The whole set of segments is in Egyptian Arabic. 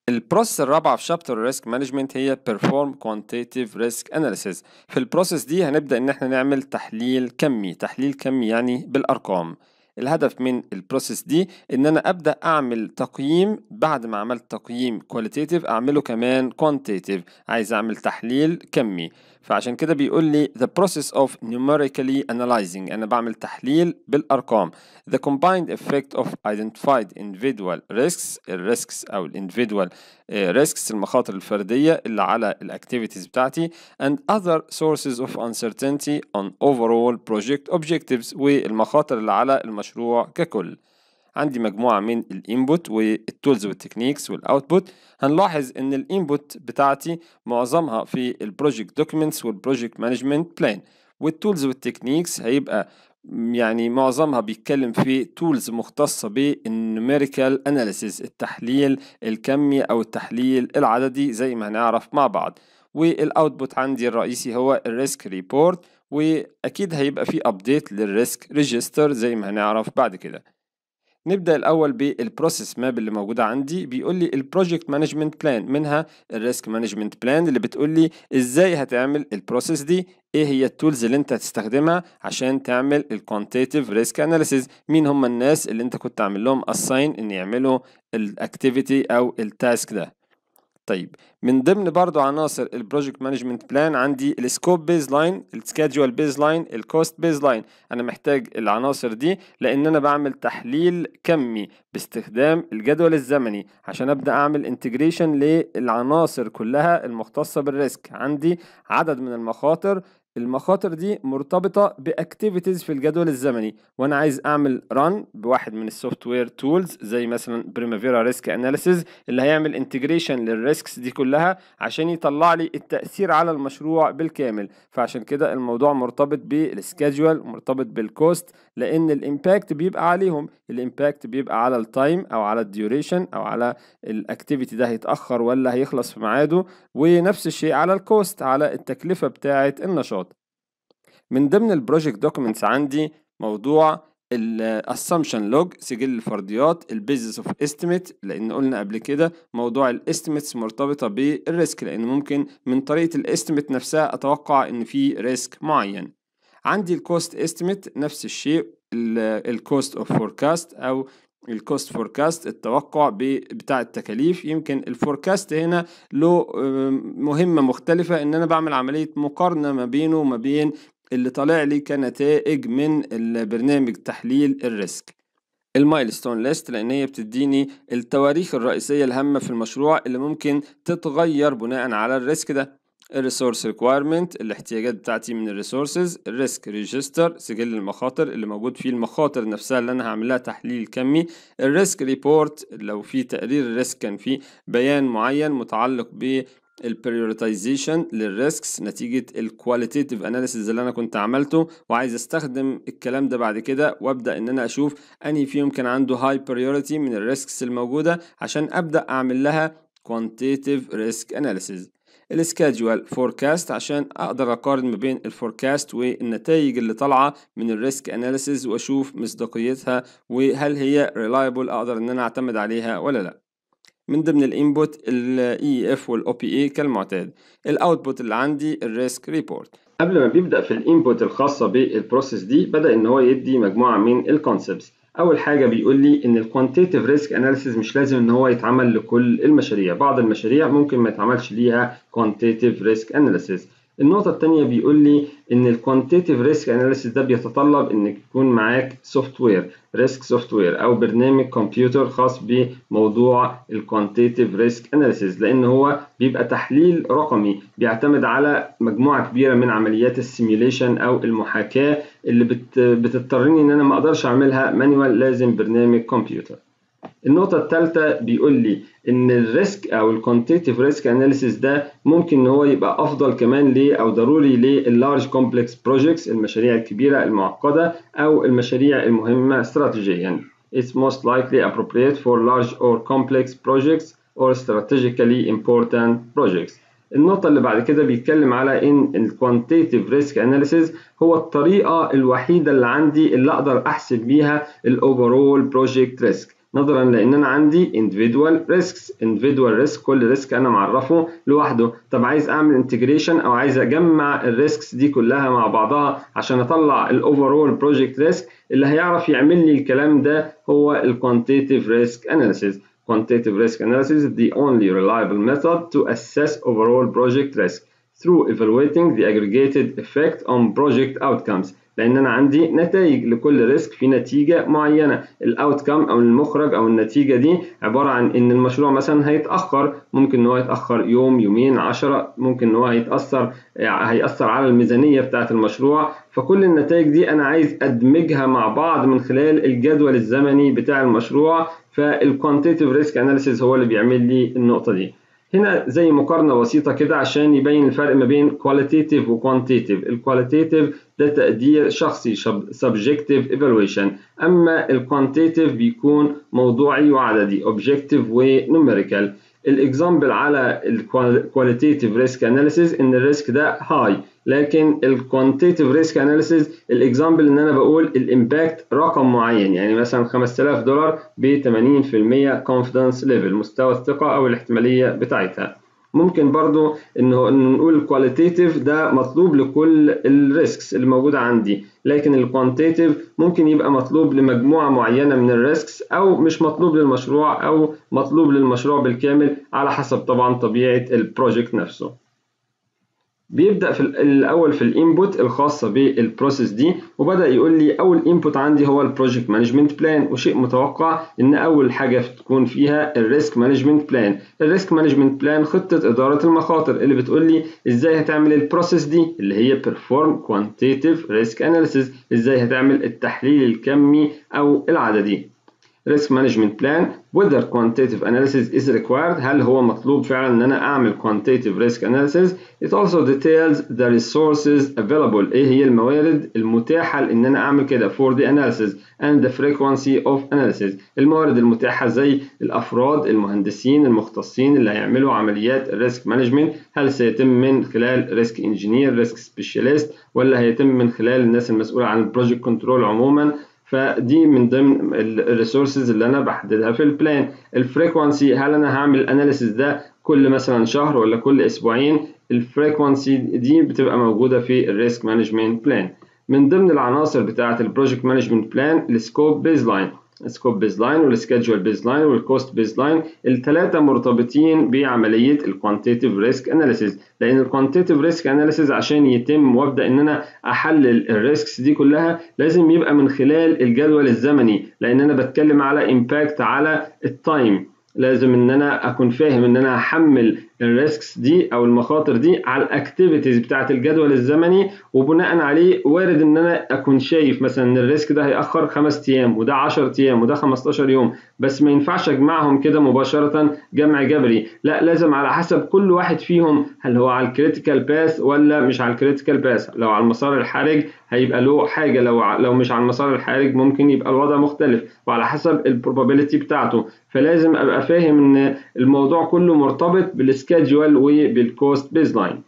البروسيس الرابعة في شابتر ريسك مانجمنت هي perform quantitative risk analysis في البروسيس دي هنبدأ إن احنا نعمل تحليل كمي تحليل كمي يعني بالأرقام الهدف من البروسيس دي ان انا ابدا اعمل تقييم بعد ما عملت تقييم كواليتيتيف اعمله كمان كوانتيتيف عايز اعمل تحليل كمي فعشان كده بيقول لي the process of numerically analyzing انا بعمل تحليل بالارقام the combined effect of identified individual risks الريسكس او individual risks المخاطر الفردية اللي على الاكتيفيتيز بتاعتي and other sources of uncertainty on overall project objectives والمخاطر اللي على المشروع ككل عندي مجموعة من الانبوت والتولز والتكنيكس والاوتبوت هنلاحظ ان الانبوت بتاعتي معظمها في البروجكت دوكيومنتس والبروجكت مانجمنت بلان والتولز والتكنيكس هيبقى يعني معظمها بيتكلم في تولز مختصة بالنوميريكال اناليسيس التحليل الكمي او التحليل العددي زي ما هنعرف مع بعض والاوتبوت عندي الرئيسي هو الريسك ريبورت واكيد هيبقى في ابديت للريسك ريجستر زي ما هنعرف بعد كده نبدأ الأول بالبروسيس ماب اللي موجودة عندي بيقول لي البروجكت مانجمنت بلان منها الريسك مانجمنت بلان اللي بتقول لي ازاي هتعمل البروسيس دي ايه هي التولز اللي انت هتستخدمها عشان تعمل الكوانتيتيف ريسك اناليسيز مين هم الناس اللي انت كنت عامل لهم اساين ان يعملوا الاكتيفيتي او التاسك ده طيب من ضمن برضو عناصر البروجكت مانجمنت بلان عندي السكوب بيز لاين السكادجوال بيز لاين الكوست بيز لاين انا محتاج العناصر دي لان انا بعمل تحليل كمي باستخدام الجدول الزمني عشان ابدا اعمل انتجريشن للعناصر كلها المختصه بالريسك عندي عدد من المخاطر المخاطر دي مرتبطة باكتيفيتيز في الجدول الزمني وانا عايز اعمل ران بواحد من السوفت وير تولز زي مثلا بريمافيرا ريسك اناليسيز اللي هيعمل انتجريشن للريسكس دي كلها عشان يطلع لي التأثير على المشروع بالكامل فعشان كده الموضوع مرتبط بالسكادجوال مرتبط بالكوست لان الامباكت بيبقى عليهم الامباكت بيبقى على التايم او على الديوريشن او على الاكتيفيتي ده هيتأخر ولا هيخلص في ميعاده ونفس الشيء على الكوست على التكلفة بتاعة النشاط من ضمن البروجكت دوكيومنتس عندي موضوع الاسامبشن لوج سجل الفرضيات البيزنس اوف استيميت لان قلنا قبل كده موضوع الاستيميتس مرتبطه بالريسك لان ممكن من طريقه الاستيميت نفسها اتوقع ان في ريسك معين عندي الكوست استيميت نفس الشيء الكوست اوف فوركاست او الكوست فوركاست التوقع بتاع التكاليف يمكن الفوركاست هنا له مهمة مختلفة ان انا بعمل عملية مقارنة ما بينه وما بين اللي طالع لي كنتائج من البرنامج تحليل الريسك المايلستون ليست لان هي بتديني التواريخ الرئيسية الهامة في المشروع اللي ممكن تتغير بناء على الريسك ده الريسورس ريكويرمنت الاحتياجات بتاعتي من الريسورسز الريسك ريجستر سجل المخاطر اللي موجود فيه المخاطر نفسها اللي انا هعمل لها تحليل كمي الريسك ريبورت لو في تقرير الريسك كان فيه بيان معين متعلق ب البريوريتايزيشن للريسكس نتيجة الكواليتيتيف اناليسيز اللي انا كنت عملته وعايز استخدم الكلام ده بعد كده وابدا ان انا اشوف انهي فيهم كان عنده هاي بريوريتي من الريسكس الموجودة عشان ابدا اعمل لها كوانتيتيف ريسك اناليسيز السكادجوال فوركاست عشان اقدر اقارن ما بين الفوركاست والنتائج اللي طالعه من الريسك اناليسيز واشوف مصداقيتها وهل هي ريلايبل اقدر ان انا اعتمد عليها ولا لا من ضمن الانبوت الاي اف والاو بي اي كالمعتاد الاوتبوت اللي عندي الريسك ريبورت قبل ما بيبدا في الانبوت الخاصه بالبروسيس دي بدا ان هو يدي مجموعه من الكونسبتس اول حاجه بيقول لي ان الكوانتيتيف ريسك اناليسيز مش لازم ان هو يتعمل لكل المشاريع بعض المشاريع ممكن ما يتعملش ليها كوانتيتيف ريسك اناليسيز النقطة الثانية بيقول لي إن الكوانتيتيف ريسك اناليسيس ده بيتطلب إنك يكون معاك سوفت وير ريسك سوفت وير أو برنامج كمبيوتر خاص بموضوع الكوانتيتيف ريسك اناليسيس لأن هو بيبقى تحليل رقمي بيعتمد على مجموعة كبيرة من عمليات السيميوليشن أو المحاكاة اللي بت بتضطرني إن أنا ما أقدرش أعملها مانوال لازم برنامج كمبيوتر. النقطة الثالثة بيقول لي إن الريسك أو الكوانتيتيف ريسك أناليسيس ده ممكن إن هو يبقى أفضل كمان ليه أو ضروري لللارج كومبلكس بروجيكتس المشاريع الكبيرة المعقدة أو المشاريع المهمة استراتيجيا. It's most likely appropriate for large or complex projects or strategically important projects. النقطة اللي بعد كده بيتكلم على إن الكوانتيتيف ريسك أناليسيز هو الطريقة الوحيدة اللي عندي اللي أقدر أحسب بيها الأوفرول بروجكت ريسك نظرا لان انا عندي individual risks individual risk كل ريسك انا معرفه لوحده طب عايز اعمل انتجريشن او عايز اجمع الريسكس دي كلها مع بعضها عشان اطلع الاوفرول بروجكت ريسك اللي هيعرف يعمل لي الكلام ده هو الكوانتيتيف ريسك اناليسيز quantitative risk analysis is the only reliable method to assess overall project risk through evaluating the aggregated effect on project outcomes لان انا عندي نتائج لكل ريسك في نتيجه معينه الاوتكم او المخرج او النتيجه دي عباره عن ان المشروع مثلا هيتاخر ممكن ان هو يتاخر يوم يومين عشرة ممكن ان هو هيتاثر هيأثر على الميزانيه بتاعه المشروع فكل النتائج دي انا عايز ادمجها مع بعض من خلال الجدول الزمني بتاع المشروع فالكوانتيتيف ريسك اناليسيز هو اللي بيعمل لي النقطه دي هنا زي مقارنه بسيطه كده عشان يبين الفرق ما بين qualitative و quantitative الكواليتيتيف ده تقدير شخصي subjective evaluation اما الكوانتيتيف بيكون موضوعي وعددي objective و numerical الاكزامبل على الكواليتيتيف ريسك اناليسيز ان الريسك ده هاي لكن الكوانتيتيف ريسك اناليسيز الاكزامبل ان انا بقول الامباكت رقم معين يعني مثلا 5000 دولار ب 80% كونفيدنس ليفل مستوى الثقه او الاحتماليه بتاعتها ممكن برضو انه نقول الكواليتيتيف ده مطلوب لكل الريسكس اللي موجوده عندي لكن الكوانتيتيف ممكن يبقى مطلوب لمجموعه معينه من الريسكس او مش مطلوب للمشروع او مطلوب للمشروع بالكامل على حسب طبعا طبيعه البروجكت نفسه بيبدا في الاول في الانبوت الخاصه بالبروسيس دي وبدا يقول لي اول انبوت عندي هو البروجكت مانجمنت بلان وشيء متوقع ان اول حاجه تكون فيها الريسك مانجمنت بلان الريسك مانجمنت بلان خطه اداره المخاطر اللي بتقول لي ازاي هتعمل البروسيس دي اللي هي بيرفورم كوانتيتيف ريسك اناليسيس ازاي هتعمل التحليل الكمي او العددي risk management plan whether quantitative analysis is required هل هو مطلوب فعلا ان انا اعمل quantitative risk analysis it also details the resources available ايه هي الموارد المتاحة ان انا اعمل كده for the analysis and the frequency of analysis الموارد المتاحة زي الافراد المهندسين المختصين اللي هيعملوا عمليات الريسك مانجمنت هل سيتم من خلال ريسك انجينير ريسك سبيشاليست ولا هيتم من خلال الناس المسؤولة عن البروجكت كنترول عموما فدي من ضمن الريسورسز اللي انا بحددها في البلان الفريكوانسي هل انا هعمل الاناليسيس ده كل مثلا شهر ولا كل اسبوعين الفريكوانسي دي بتبقى موجوده في الريسك مانجمنت بلان من ضمن العناصر بتاعه البروجكت مانجمنت بلان السكوب بيز لاين السكوب بيز لاين والسكيدجول بيز لاين والكوست بيز لاين الثلاثه مرتبطين بعمليه الكوانتيتيف ريسك اناليسيز لان الكوانتيتيف ريسك اناليسيز عشان يتم وابدا ان انا احلل الريسكس دي كلها لازم يبقى من خلال الجدول الزمني لان انا بتكلم على امباكت على التايم لازم ان انا اكون فاهم ان انا هحمل الريسكس دي او المخاطر دي على الاكتيفيتيز بتاعه الجدول الزمني وبناء عليه وارد ان انا اكون شايف مثلا ان الريسك ده هياخر خمس ايام وده 10 ايام وده 15 يوم بس ما ينفعش اجمعهم كده مباشره جمع جبري لا لازم على حسب كل واحد فيهم هل هو على الكريتيكال باث ولا مش على الكريتيكال باث لو على المسار الحرج هيبقى له حاجه لو لو مش على المسار الحرج ممكن يبقى الوضع مختلف وعلى حسب البروبابيلتي بتاعته فلازم ابقى فاهم ان الموضوع كله مرتبط بالسكادجول وبالكوست بيز لاين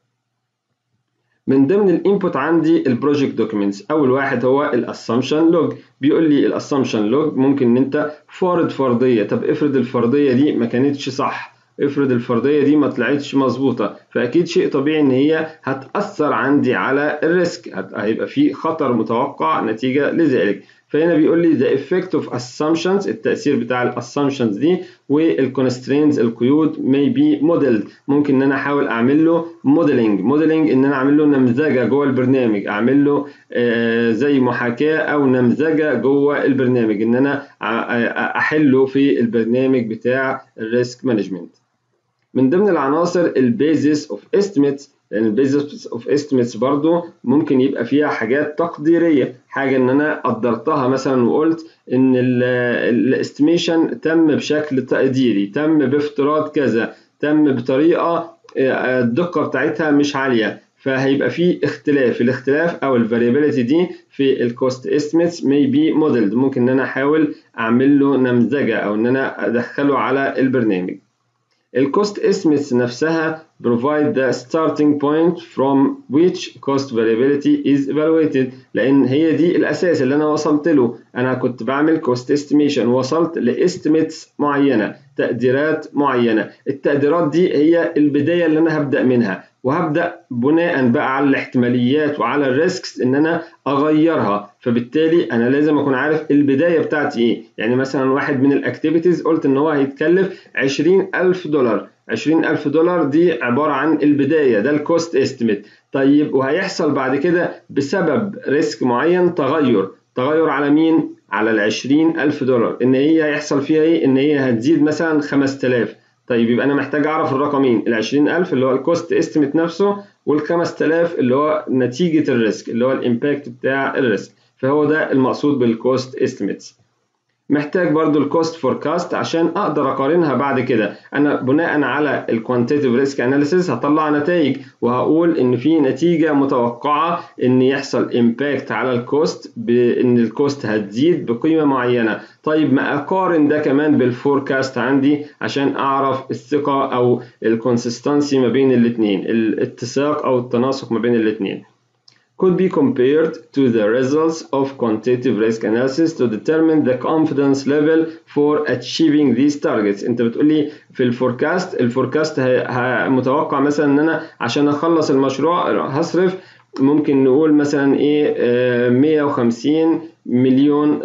من ضمن الانبوت عندي البروجكت دوكيومنتس اول واحد هو الاسامبشن لوج بيقول لي الاسامبشن لوج ممكن ان انت فارض فرضيه طب افرض الفرضيه دي ما كانتش صح افرض الفرضيه دي ما طلعتش مظبوطه فاكيد شيء طبيعي ان هي هتاثر عندي على الريسك هيبقى في خطر متوقع نتيجه لذلك فهنا بيقول لي the effect of assumptions التأثير بتاع الاسامبشنز دي والconstraints القيود may be modeled ممكن ان انا احاول اعمل له modeling modeling ان انا اعمل له نمذجه جوه البرنامج اعمل له آه زي محاكاه او نمذجه جوه البرنامج ان انا احله في البرنامج بتاع الريسك مانجمنت من ضمن العناصر البيزس اوف estimates لان البيزنس اوف استيميتس برضو ممكن يبقى فيها حاجات تقديريه حاجه ان انا قدرتها مثلا وقلت ان الاستيميشن تم بشكل تقديري تم بافتراض كذا تم بطريقه الدقه بتاعتها مش عاليه فهيبقى في اختلاف الاختلاف او الفاريبيليتي دي في الكوست استيميتس may be modeled ممكن ان انا احاول اعمل له نمذجه او ان انا ادخله على البرنامج الكوست estimates نفسها provide the starting point from which cost variability is evaluated لان هي دي الاساس اللي انا وصلت له انا كنت بعمل cost estimation وصلت لاستيميتس معينه تقديرات معينه التقديرات دي هي البدايه اللي انا هبدا منها وهبدا بناء بقى على الاحتماليات وعلى الريسكس ان انا اغيرها فبالتالي انا لازم اكون عارف البدايه بتاعتي ايه يعني مثلا واحد من الاكتيفيتيز قلت ان هو هيتكلف 20000 دولار 20000 دولار دي عباره عن البدايه ده الكوست استيميت طيب وهيحصل بعد كده بسبب ريسك معين تغير تغير على مين على ال 20000 دولار ان هي هيحصل فيها ايه ان هي هتزيد مثلا 5000 طيب يبقى انا محتاج اعرف الرقمين ال 20000 اللي هو الكوست استيميت نفسه وال 5000 اللي هو نتيجه الريسك اللي هو الامباكت بتاع الريسك فهو ده المقصود بالكوست استيميتس محتاج برضو الكوست فوركاست عشان اقدر اقارنها بعد كده انا بناء على الكوانتيتيف ريسك اناليسيس هطلع نتائج وهقول ان في نتيجه متوقعه ان يحصل امباكت على الكوست بان الكوست هتزيد بقيمه معينه طيب ما اقارن ده كمان بالفوركاست عندي عشان اعرف الثقه او الكونسستنسي ما بين الاثنين الاتساق او التناسق ما بين الاثنين could be compared to the results of quantitative risk analysis to determine the confidence level for achieving these targets انت بتقول لي في الفوركاست الفوركاست متوقع مثلا ان انا عشان اخلص المشروع هصرف ممكن نقول مثلا ايه آه 150 مليون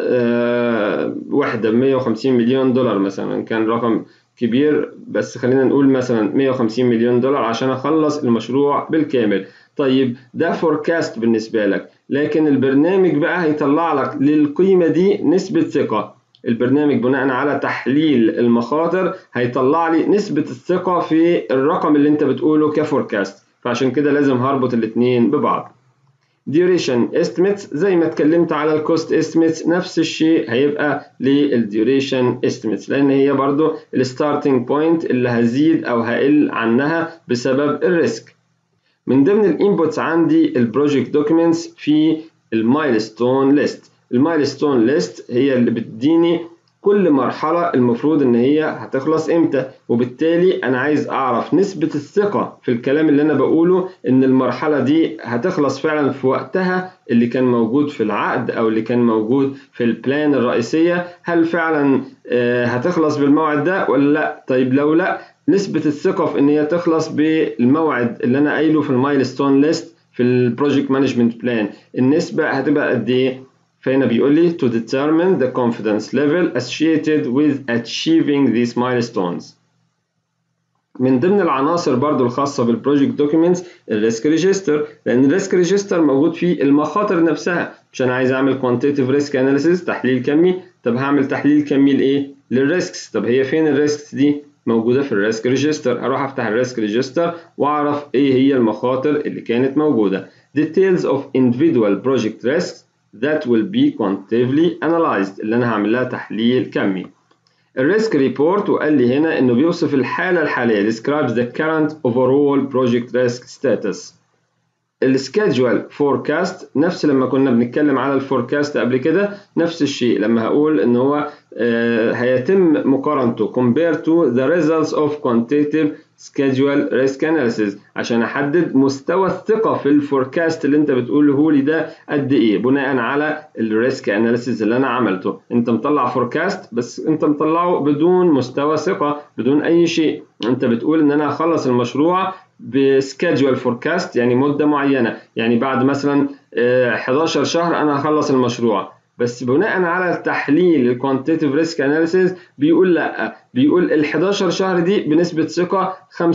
آه وحده 150 مليون دولار مثلا كان رقم كبير بس خلينا نقول مثلا 150 مليون دولار عشان اخلص المشروع بالكامل طيب ده فوركاست بالنسبة لك لكن البرنامج بقى هيطلع لك للقيمة دي نسبة ثقة البرنامج بناء على تحليل المخاطر هيطلع لي نسبة الثقة في الرقم اللي انت بتقوله كفوركاست فعشان كده لازم هربط الاتنين ببعض duration estimates زي ما اتكلمت على الكوست estimates نفس الشيء هيبقى للduration estimates لان هي برضو الستارتنج بوينت اللي هزيد او هقل عنها بسبب الريسك من ضمن الانبوتس عندي البروجكت دوكيومنتس في المايلستون ليست المايلستون ليست هي اللي بتديني كل مرحلة المفروض إن هي هتخلص إمتى وبالتالي أنا عايز أعرف نسبة الثقة في الكلام اللي أنا بقوله إن المرحلة دي هتخلص فعلا في وقتها اللي كان موجود في العقد أو اللي كان موجود في البلان الرئيسية هل فعلا هتخلص بالموعد ده ولا لأ طيب لو لأ نسبة الثقة في إن هي تخلص بالموعد اللي أنا قايله في المايلستون ليست في البروجكت مانجمنت بلان النسبة هتبقى قد إيه؟ فهنا بيقول لي to determine the confidence level associated with achieving these milestones من ضمن العناصر برضو الخاصة بالبروجكت دوكيومنتس الريسك ريجستر لأن الريسك ريجستر موجود فيه المخاطر نفسها مش أنا عايز أعمل quantitative risk analysis تحليل كمي طب هعمل تحليل كمي لإيه؟ للريسكس طب هي فين الريسكس دي؟ موجودة في الريسك ريجستر هروح أفتح الريسك ريجستر وأعرف إيه هي المخاطر اللي كانت موجودة details of individual project risks that will be quantitatively analyzed اللي أنا هعمل لها تحليل كمي الريسك ريبورت وقال لي هنا إنه بيوصف الحالة الحالية describes the current overall project risk status السكادجوال فوركاست نفس لما كنا بنتكلم على الفوركاست قبل كده نفس الشيء لما هقول ان هو آه هيتم مقارنته compare to the results of quantitative schedule risk analysis عشان احدد مستوى الثقة في الفوركاست اللي انت بتقوله لي ده قد ايه بناء على الريسك اناليسيز اللي انا عملته انت مطلع فوركاست بس انت مطلعه بدون مستوى ثقة بدون اي شيء انت بتقول ان انا هخلص المشروع بسكادجوال فوركاست يعني مده معينه يعني بعد مثلا 11 شهر انا هخلص المشروع بس بناء على التحليل الكوانتيتيف ريسك اناليسيز بيقول لا بيقول ال 11 شهر دي بنسبه ثقه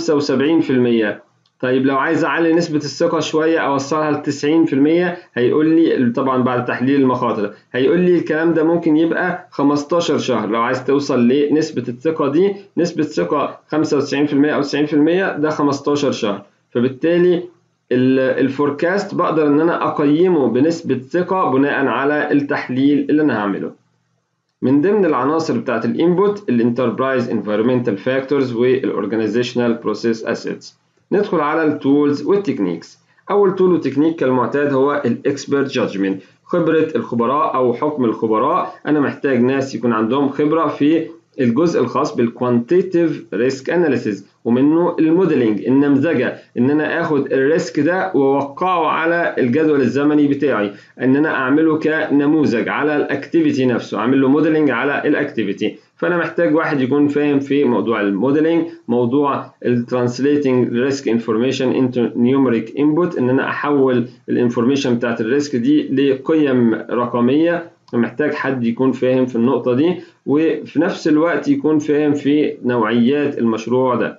75% طيب لو عايز اعلي نسبه الثقه شويه اوصلها ل 90% هيقول لي طبعا بعد تحليل المخاطر هيقول لي الكلام ده ممكن يبقى 15 شهر لو عايز توصل لنسبه الثقه دي نسبه ثقه 95% او 90% ده 15 شهر فبالتالي الفوركاست بقدر ان انا اقيمه بنسبه ثقه بناء على التحليل اللي انا هعمله من ضمن العناصر بتاعت الانبوت الانتربرايز انفيرمنتال فاكتورز والاورجانيزيشنال بروسيس اسيتس ندخل على التولز والتكنيكس اول تول وتكنيك كالمعتاد هو الاكسبرت جادجمنت خبره الخبراء او حكم الخبراء انا محتاج ناس يكون عندهم خبره في الجزء الخاص بالكوانتيتيف ريسك اناليسيز ومنه الموديلنج النمذجه ان انا اخد الريسك ده واوقعه على الجدول الزمني بتاعي ان انا اعمله كنموذج على الاكتيفيتي نفسه اعمل له موديلنج على الاكتيفيتي فانا محتاج واحد يكون فاهم في موضوع الموديلنج موضوع الترانسليتنج ريسك انفورميشن انتو نيوميريك انبوت ان انا احول الانفورميشن بتاعت الريسك دي لقيم رقميه محتاج حد يكون فاهم في النقطة دي وفي نفس الوقت يكون فاهم في نوعيات المشروع ده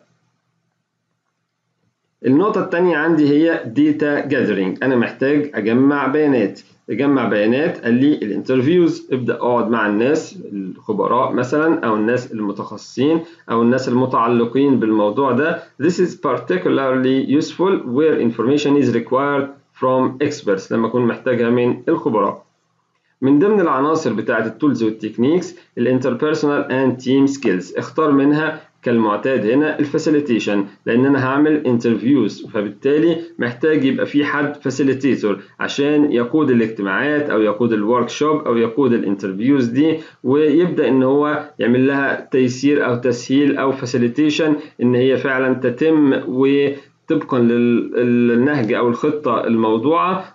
النقطة التانية عندي هي data gathering أنا محتاج أجمع بيانات أجمع بيانات قال لي الانترفيوز ابدأ اقعد مع الناس الخبراء مثلا أو الناس المتخصصين أو الناس المتعلقين بالموضوع ده This is particularly useful where information is required from experts لما أكون محتاجها من الخبراء من ضمن العناصر بتاعة التولز والتكنيكس الانتربيرسونال اند تيم سكيلز اختار منها كالمعتاد هنا الفاسيليتيشن لان انا هعمل انترفيوز فبالتالي محتاج يبقى في حد فاسيليتيتور عشان يقود الاجتماعات او يقود الورك شوب او يقود الانترفيوز دي ويبدا ان هو يعمل لها تيسير او تسهيل او فاسيليتيشن ان هي فعلا تتم و طبقا للنهج او الخطه الموضوعه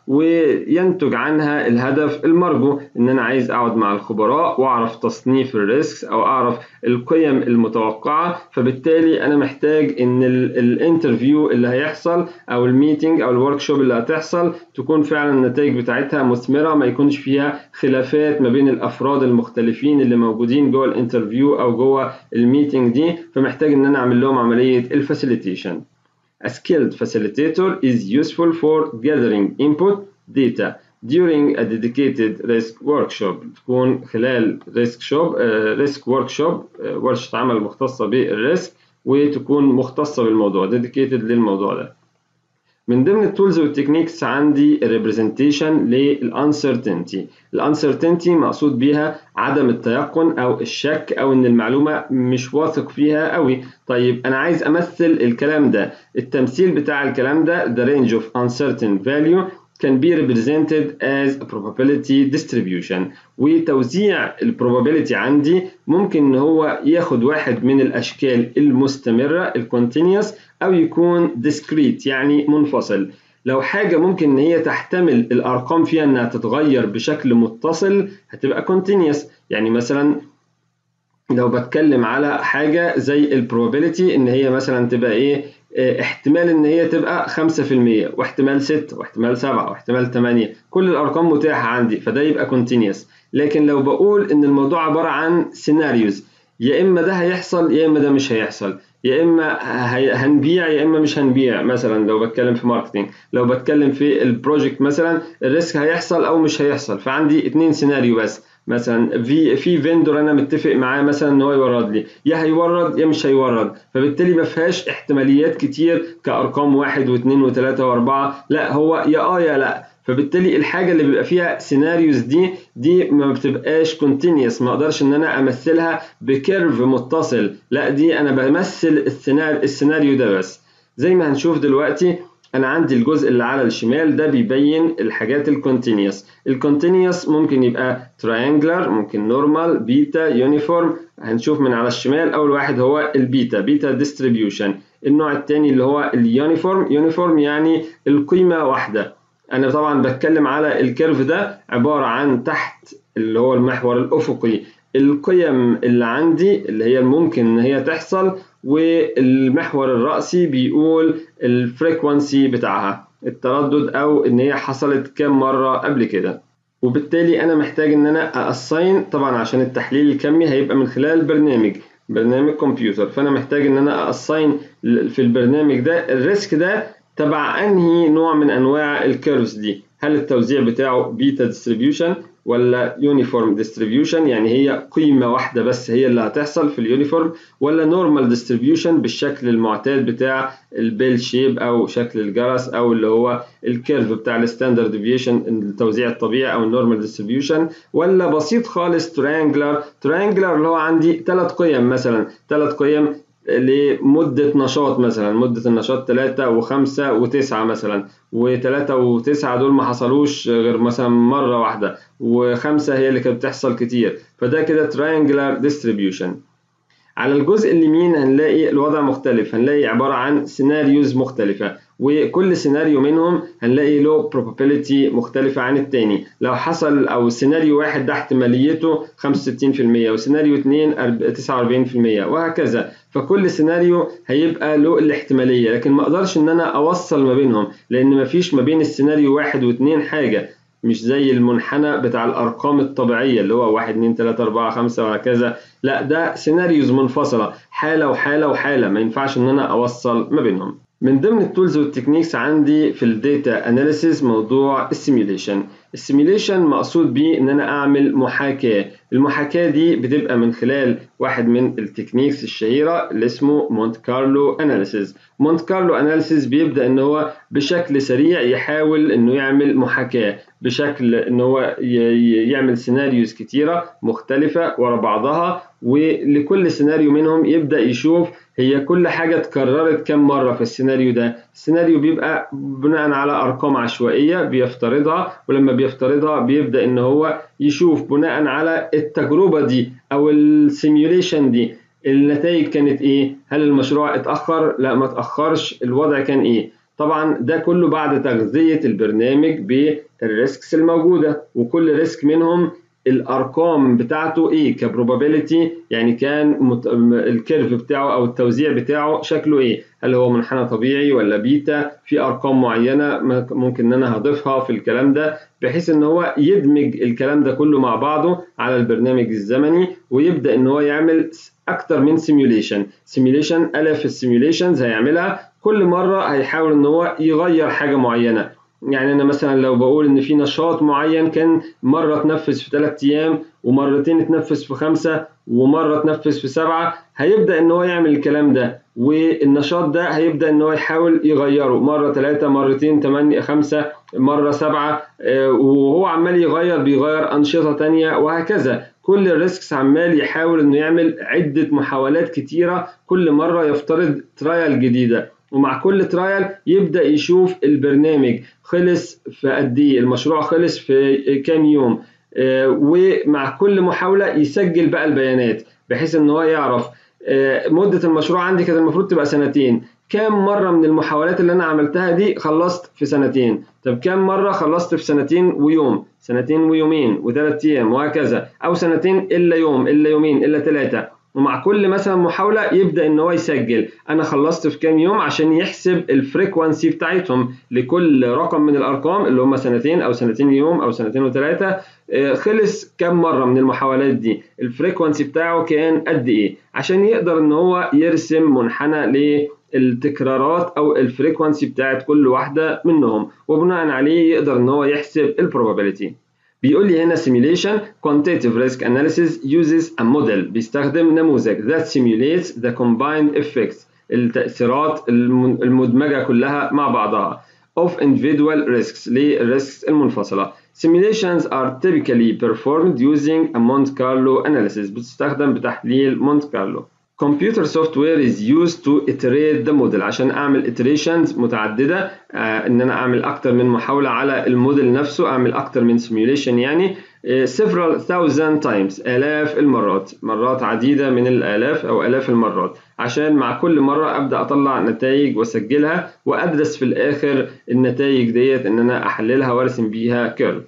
وينتج عنها الهدف المرجو ان انا عايز اقعد مع الخبراء واعرف تصنيف الريسكس او اعرف القيم المتوقعه فبالتالي انا محتاج ان الانترفيو اللي هيحصل او الميتنج او الورك شوب اللي هتحصل تكون فعلا النتائج بتاعتها مثمره ما يكونش فيها خلافات ما بين الافراد المختلفين اللي موجودين جوه الانترفيو او جوه الميتنج دي فمحتاج ان انا اعمل لهم عمليه الفاسيليتيشن A skilled facilitator is useful for gathering input data during a dedicated risk workshop تكون خلال risk shop uh, risk workshop uh, ورشة عمل مختصة بالريسك وتكون مختصة بالموضوع dedicated للموضوع ده من ضمن التولز والتكنيكس عندي الريبريزنتيشن للانسرتينتي الانسرتينتي مقصود بيها عدم التيقن او الشك او ان المعلومه مش واثق فيها قوي طيب انا عايز امثل الكلام ده التمثيل بتاع الكلام ده the range of uncertain value can be represented as a probability distribution وتوزيع البروبابيلتي عندي ممكن ان هو ياخد واحد من الاشكال المستمره الكونتينيوس او يكون discrete يعني منفصل لو حاجه ممكن ان هي تحتمل الارقام فيها انها تتغير بشكل متصل هتبقى continuous يعني مثلا لو بتكلم على حاجه زي البروبابيلتي ان هي مثلا تبقى ايه احتمال ان هي تبقى 5% واحتمال 6 واحتمال 7 واحتمال 8 كل الارقام متاحه عندي فده يبقى كونتينيوس لكن لو بقول ان الموضوع عباره عن سيناريوز يا اما ده هيحصل يا اما ده مش هيحصل يا اما هنبيع يا اما مش هنبيع مثلا لو بتكلم في ماركتنج لو بتكلم في البروجكت مثلا الريسك هيحصل او مش هيحصل فعندي اتنين سيناريو بس مثلا في في فيندور انا متفق معاه مثلا ان هو يورد لي يا هيورد يا مش هيورد فبالتالي ما فيهاش احتماليات كتير كارقام واحد واثنين وثلاثه واربعه لا هو يا اه يا لا فبالتالي الحاجه اللي بيبقى فيها سيناريوز دي دي ما بتبقاش كونتينيوس ما اقدرش ان انا امثلها بكيرف متصل لا دي انا بمثل السيناريو السيناريو ده بس زي ما هنشوف دلوقتي انا عندي الجزء اللي على الشمال ده بيبين الحاجات الكونتينيوس الكونتينيوس ممكن يبقى تراينجلر ممكن نورمال بيتا يونيفورم هنشوف من على الشمال اول واحد هو البيتا بيتا ديستريبيوشن النوع الثاني اللي هو اليونيفورم يونيفورم يعني القيمه واحده انا طبعا بتكلم على الكيرف ده عباره عن تحت اللي هو المحور الافقي القيم اللي عندي اللي هي ممكن ان هي تحصل والمحور الرأسي بيقول الفريكونسي بتاعها التردد او ان هي حصلت كام مرة قبل كده وبالتالي انا محتاج ان انا ااساين طبعا عشان التحليل الكمي هيبقى من خلال برنامج برنامج كمبيوتر فانا محتاج ان انا اساين في البرنامج ده الريسك ده تبع انهي نوع من انواع الكيرفز دي هل التوزيع بتاعه بيتا ديستريبيوشن ولا يونيفورم ديستريبيوشن يعني هي قيمه واحده بس هي اللي هتحصل في اليونيفورم ولا نورمال ديستريبيوشن بالشكل المعتاد بتاع البيل شيب او شكل الجرس او اللي هو الكيرف بتاع الستاندرد ديفيشن التوزيع الطبيعي او النورمال ديستريبيوشن ولا بسيط خالص تريانجلر تريانجلر اللي هو عندي ثلاث قيم مثلا ثلاث قيم لمدة نشاط مثلا مدة النشاط 3 و5 و9 مثلا و3 و9 دول ما حصلوش غير مثلا مرة واحدة وخمسة هي اللي كانت بتحصل كتير فده كده triangular distribution على الجزء اليمين هنلاقي الوضع مختلف هنلاقي عبارة عن سيناريوز مختلفة وكل سيناريو منهم هنلاقي له probability مختلفة عن التاني لو حصل أو سيناريو واحد ده احتماليته 65% وسيناريو اتنين 49% وهكذا فكل سيناريو هيبقى له الاحتمالية لكن ما اقدرش ان انا اوصل ما بينهم لان مفيش ما بين السيناريو واحد واثنين حاجة مش زي المنحنى بتاع الارقام الطبيعية اللي هو 1 2 3 4 5 وهكذا لا ده سيناريوز منفصلة حالة وحالة وحالة ما ينفعش ان انا اوصل ما بينهم من ضمن التولز والتكنيكس عندي في الداتا اناليسيز موضوع السيميوليشن السيميوليشن مقصود بيه ان انا اعمل محاكاه المحاكاه دي بتبقى من خلال واحد من التكنيكس الشهيره اللي اسمه مونت كارلو اناليسيز مونت كارلو اناليسيز بيبدا ان هو بشكل سريع يحاول انه يعمل محاكاه بشكل ان هو يعمل سيناريوز كتيره مختلفه ورا بعضها ولكل سيناريو منهم يبدا يشوف هي كل حاجه اتكررت كم مره في السيناريو ده السيناريو بيبقى بناء على ارقام عشوائيه بيفترضها ولما بيفترضها بيبدا ان هو يشوف بناء على التجربه دي او السيميوليشن دي النتائج كانت ايه هل المشروع اتاخر لا ما اتاخرش الوضع كان ايه طبعا ده كله بعد تغذيه البرنامج بالريسكس الموجوده وكل ريسك منهم الارقام بتاعته ايه كبروبابيلتي يعني كان مت... الكيرف بتاعه او التوزيع بتاعه شكله ايه هل هو منحنى طبيعي ولا بيتا في ارقام معينه ممكن ان انا هضيفها في الكلام ده بحيث ان هو يدمج الكلام ده كله مع بعضه على البرنامج الزمني ويبدا ان هو يعمل اكتر من سيميوليشن سيميوليشن الاف السيميوليشنز هيعملها كل مره هيحاول ان هو يغير حاجه معينه يعني انا مثلا لو بقول ان في نشاط معين كان مره اتنفذ في ثلاث ايام ومرتين اتنفذ في خمسه ومره اتنفذ في سبعه هيبدا ان هو يعمل الكلام ده والنشاط ده هيبدا ان هو يحاول يغيره مره ثلاثه مرتين ثمانيه خمسه مره سبعه وهو عمال يغير بيغير انشطه ثانيه وهكذا كل الريسكس عمال يحاول انه يعمل عده محاولات كتيره كل مره يفترض ترايل جديده ومع كل ترايل يبدا يشوف البرنامج خلص في قد ايه المشروع خلص في كام يوم ومع كل محاوله يسجل بقى البيانات بحيث ان هو يعرف مده المشروع عندي كانت المفروض تبقى سنتين كام مرة من المحاولات اللي أنا عملتها دي خلصت في سنتين طب كام مرة خلصت في سنتين ويوم سنتين ويومين وثلاث أيام وهكذا أو سنتين إلا يوم إلا يومين إلا ثلاثة ومع كل مثلا محاولة يبدأ إن هو يسجل أنا خلصت في كام يوم عشان يحسب الفريكوانسي بتاعتهم لكل رقم من الأرقام اللي هم سنتين أو سنتين يوم أو سنتين وثلاثة خلص كام مرة من المحاولات دي الفريكوانسي بتاعه كان قد إيه عشان يقدر إن هو يرسم منحنى للتكرارات أو الفريكوانسي بتاعت كل واحدة منهم وبناء عليه يقدر إن هو يحسب البروبابيلتي بيقول لي هنا simulation quantitative risk analysis uses a model بيستخدم نموذج that simulates the combined effects التأثيرات المدمجة كلها مع بعضها of individual risks للريسكس المنفصلة simulations are typically performed using a Monte Carlo analysis بتستخدم بتحليل مونت كارلو computer software is used to iterate the model عشان اعمل iterations متعدده آه ان انا اعمل اكتر من محاوله على الموديل نفسه اعمل اكتر من simulation يعني آه several thousand times الاف المرات مرات عديده من الالاف او الاف المرات عشان مع كل مره ابدا اطلع نتائج واسجلها وادرس في الاخر النتائج ديت ان انا احللها وارسم بيها كيرف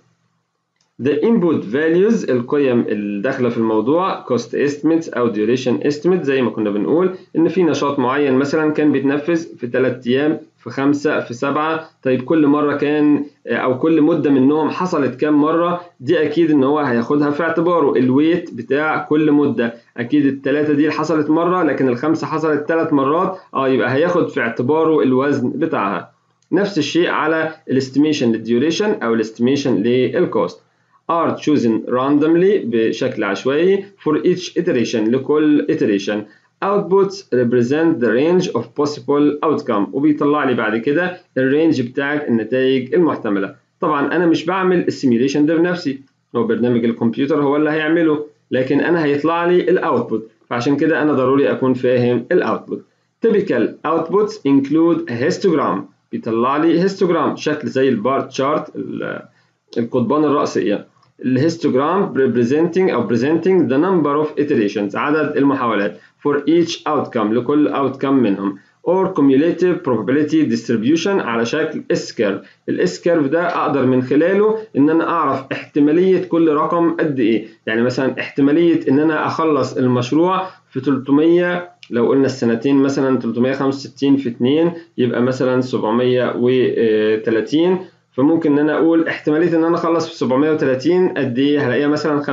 The input values القيم الداخلة في الموضوع cost estimates أو duration estimate زي ما كنا بنقول إن في نشاط معين مثلا كان بيتنفذ في 3 أيام في 5 في 7 طيب كل مرة كان أو كل مدة منهم حصلت كام مرة دي أكيد إن هو هياخدها في اعتباره الويت بتاع كل مدة أكيد الثلاثة دي حصلت مرة لكن الخمسة حصلت ثلاث مرات أه يبقى هياخد في اعتباره الوزن بتاعها نفس الشيء على الاستيميشن للديوريشن أو الاستيميشن للكوست are chosen randomly بشكل عشوائي for each iteration لكل iteration outputs represent the range of possible outcome وبيطلع لي بعد كده الرينج بتاعت النتائج المحتملة طبعا أنا مش بعمل السيميوليشن ده بنفسي هو برنامج الكمبيوتر هو اللي هيعمله لكن أنا هيطلع لي الاوتبوت فعشان كده أنا ضروري أكون فاهم الاوتبوت typical outputs include a histogram بيطلع لي histogram شكل زي البار تشارت القضبان الرأسية الهيستوجرام representing أو presenting the number of iterations عدد المحاولات for each outcome لكل outcome منهم or cumulative probability distribution على شكل S curve الاس كيرف ده اقدر من خلاله ان انا اعرف احتماليه كل رقم قد ايه يعني مثلا احتماليه ان انا اخلص المشروع في 300 لو قلنا السنتين مثلا 365 في 2 يبقى مثلا 730 فممكن ان انا اقول احتماليه ان انا اخلص في 730 قد ايه هلاقيها مثلا 50%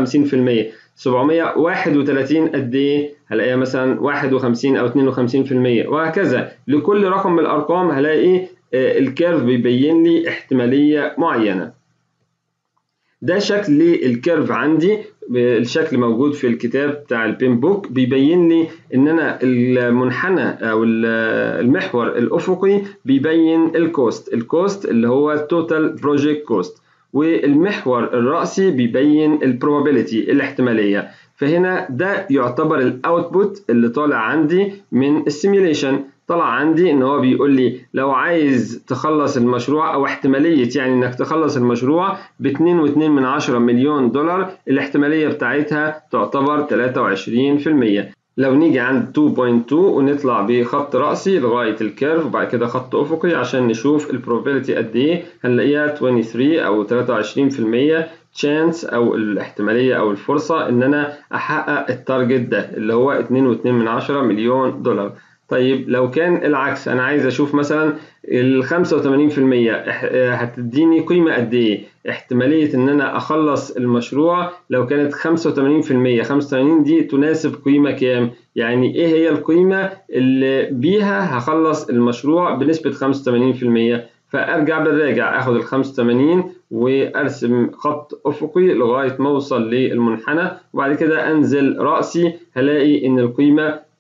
731 قد ايه هلاقيها مثلا 51 او 52% وهكذا لكل رقم من الارقام هلاقي الكيرف بيبين لي احتماليه معينه ده شكل الكيرف عندي الشكل موجود في الكتاب بتاع البين بوك بيبين لي ان انا المنحنى او المحور الافقي بيبين الكوست الكوست اللي هو التوتال بروجكت كوست والمحور الرأسي بيبين البروبابيلتي الاحتمالية فهنا ده يعتبر الاوتبوت اللي طالع عندي من السيميوليشن طلع عندي ان هو بيقول لي لو عايز تخلص المشروع او احتماليه يعني انك تخلص المشروع ب 2.2 من 10 مليون دولار الاحتماليه بتاعتها تعتبر 23% لو نيجي عند 2.2 ونطلع بخط رأسي لغاية الكيرف وبعد كده خط أفقي عشان نشوف البروبابيلتي قد إيه هنلاقيها 23 أو 23% تشانس أو الاحتمالية أو الفرصة إن أنا أحقق التارجت ده اللي هو 2.2 من 10 مليون دولار طيب لو كان العكس انا عايز اشوف مثلا ال 85% هتديني قيمه قد ايه احتماليه ان انا اخلص المشروع لو كانت 85% 85 دي تناسب قيمه كام يعني ايه هي القيمه اللي بيها هخلص المشروع بنسبه 85% فارجع بالراجع اخد ال 85 وارسم خط افقي لغايه ما اوصل للمنحنى وبعد كده انزل راسي هلاقي ان القيمه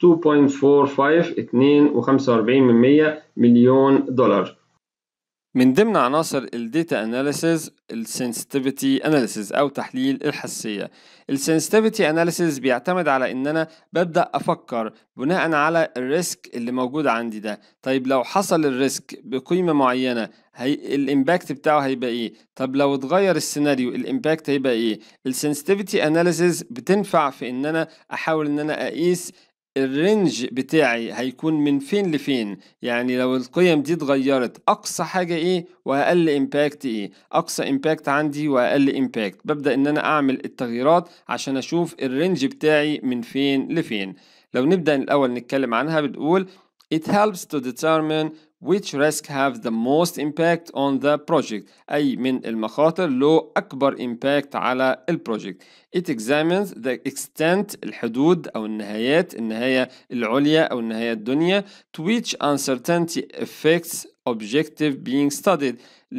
2.45 مليون دولار من ضمن عناصر الداتا اناليسيز السنسيتيفيتي اناليسيز او تحليل الحساسيه السنسيتيفيتي اناليسيز بيعتمد على ان انا ببدا افكر بناء على الريسك اللي موجود عندي ده طيب لو حصل الريسك بقيمه معينه هي الامباكت بتاعه هيبقى ايه طب لو اتغير السيناريو الامباكت هيبقى ايه السنسيتيفيتي اناليسيز بتنفع في ان انا احاول ان انا اقيس الرينج بتاعي هيكون من فين لفين يعني لو القيم دي اتغيرت اقصى حاجه ايه واقل امباكت ايه اقصى امباكت عندي واقل امباكت ببدا ان انا اعمل التغييرات عشان اشوف الرينج بتاعي من فين لفين لو نبدا الاول نتكلم عنها بتقول it helps to determine which risk have the most impact on the project أي من المخاطر له أكبر impact على البروجكت it examines the extent الحدود أو النهايات النهاية العليا أو النهاية الدنيا to which uncertainty affects objective being studied